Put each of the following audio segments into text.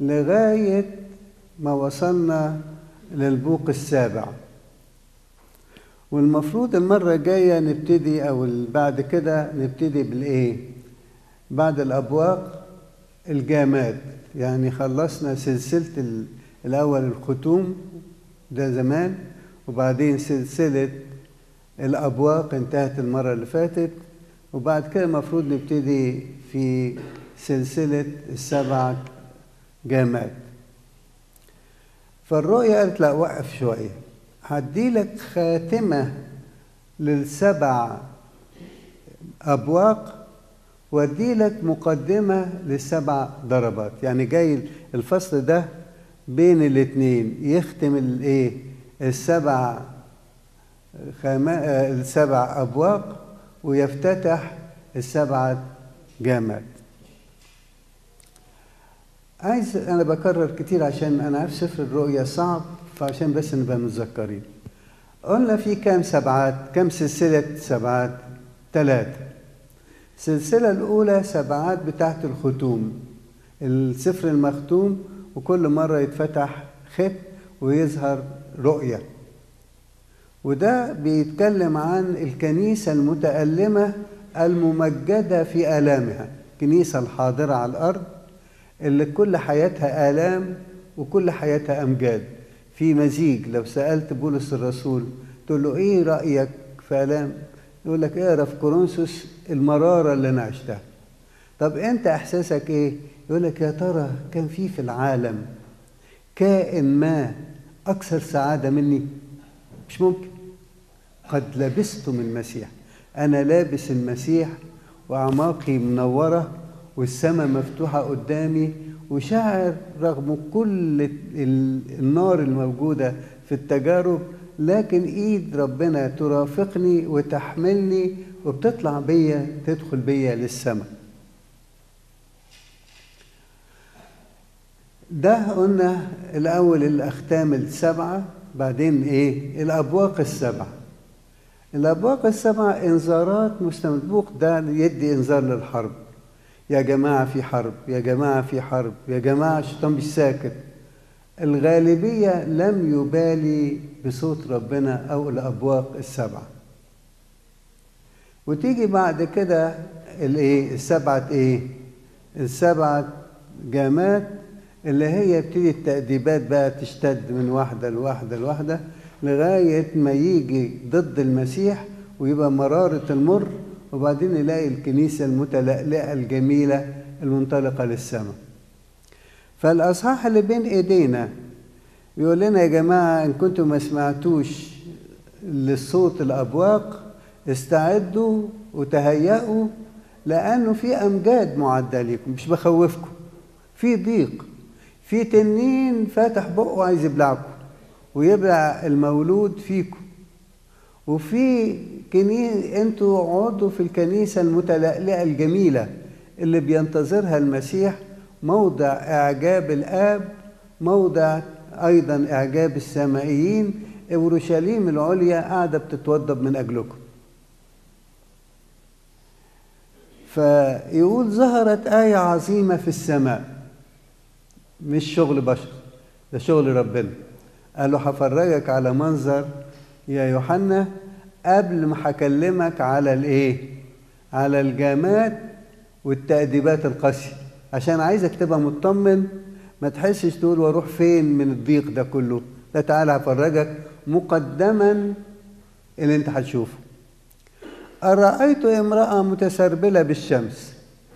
لغاية ما وصلنا للبوق السابع والمفروض المرة الجاية نبتدي أو بعد كده نبتدي بالإيه؟ بعد الأبواق الجامات يعني خلصنا سلسلة الأول الختوم ده زمان وبعدين سلسلة الأبواق انتهت المرة اللي فاتت وبعد كده المفروض نبتدي في سلسلة السبع جامات فالرؤية قالت لا وقف شوية هديلك خاتمة للسبع أبواق واديلك مقدمة للسبع ضربات يعني جاي الفصل ده بين الاتنين يختم الايه السبع خما... السبع أبواق ويفتتح السبعة جامات عايز أنا بكرر كتير عشان أنا عارف سفر الرؤيا صعب فعشان بس نبقى متذكرين قلنا في كام سبعات كام سلسلة سبعات ثلاثة السلسلة الأولى سبعات بتاعت الختوم السفر المختوم وكل مرة يتفتح ختم ويظهر رؤية وده بيتكلم عن الكنيسة المتألمة الممجدة في آلامها الكنيسة الحاضرة على الأرض اللي كل حياتها آلام وكل حياتها أمجاد في مزيج لو سألت بولس الرسول تقول له إيه رأيك في آلام يقول لك اقرا في كورنثوس المرارة اللي أنا عشتها طب أنت إحساسك إيه؟ يقول لك يا ترى كان في في العالم كائن ما أكثر سعادة مني مش ممكن قد لبستم المسيح أنا لابس المسيح وأعماقي منورة والسماء مفتوحة قدامي وشاعر رغم كل النار الموجودة في التجارب لكن ايد ربنا ترافقني وتحملني وبتطلع بيا تدخل بيا للسماء ده قلنا الاول الاختام السبعه بعدين ايه الابواق السبعه الابواق السبعه انذارات مستمدبوق ده يدي انذار للحرب يا جماعه في حرب يا جماعه في حرب يا جماعه الشيطان مش ساكت الغالبيه لم يبالي بصوت ربنا او الابواق السبعه وتيجي بعد كده الايه السبعه ايه السبعه جامات اللي هي يبتدي التأديبات بقى تشتد من واحدة لواحدة لواحدة لغاية ما يجي ضد المسيح ويبقى مرارة المر وبعدين نلاقي الكنيسة المتلألئة الجميلة المنطلقة للسماء فالأصحاح اللي بين إيدينا يقول لنا يا جماعة إن كنتم ما سمعتوش للصوت الأبواق استعدوا وتهيأوا لأنه في أمجاد معدة لكم مش بخوفكم في ضيق في تنين فاتح بقه عايز يبلعكم ويبلع المولود فيكم وفي كنيسة انتوا عضوا في الكنيسة المتلألئة الجميلة اللي بينتظرها المسيح موضع إعجاب الآب موضع أيضا إعجاب السمائيين أورشليم العليا قاعدة بتتوضب من أجلكم فيقول ظهرت آية عظيمة في السماء مش شغل بشر ده شغل ربنا قال له هفرجك على منظر يا يوحنا قبل ما هكلمك على الايه على الجامات والتأديبات القاسية عشان عايزك تبقى مطمن ما تحسش تقول واروح فين من الضيق ده كله لا تعالى هفرجك مقدما اللي انت هتشوفه أرأيت امرأة متسربلة بالشمس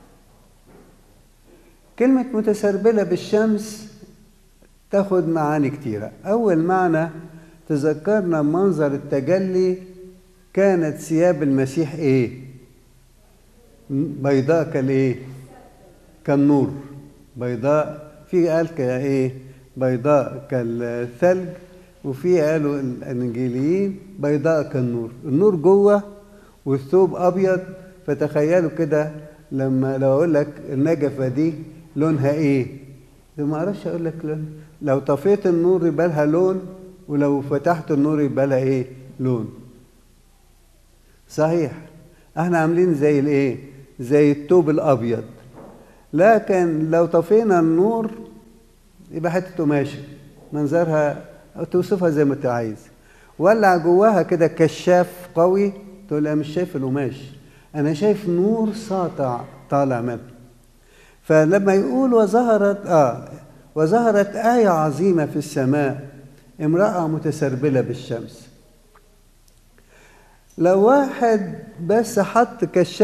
كلمة متسربلة بالشمس تاخد معاني كتيرة أول معنى تذكرنا منظر التجلي كانت ثياب المسيح إيه بيضاء كالإيه كالنور بيضاء في قال كإيه بيضاء كالثلج وفي قالوا الانجيليين بيضاء كالنور النور جوه والثوب ابيض فتخيلوا كده لما لو اقول لك النجفه دي لونها ايه ده ما اعرفش اقول لك لون لو طفيت النور يبقى لها لون ولو فتحت النور يبقى لها ايه لون صحيح احنا عاملين زي الايه زي الثوب الابيض لكن لو طفينا النور يبقى حته قماشه منظرها توصفها زي ما انت عايز ولع جواها كده كشاف قوي تقول انا مش شايف القماش انا شايف نور ساطع طالع منه فلما يقول وظهرت اه وظهرت آية عظيمة في السماء امرأة متسربلة بالشمس لو واحد بس حط كشاف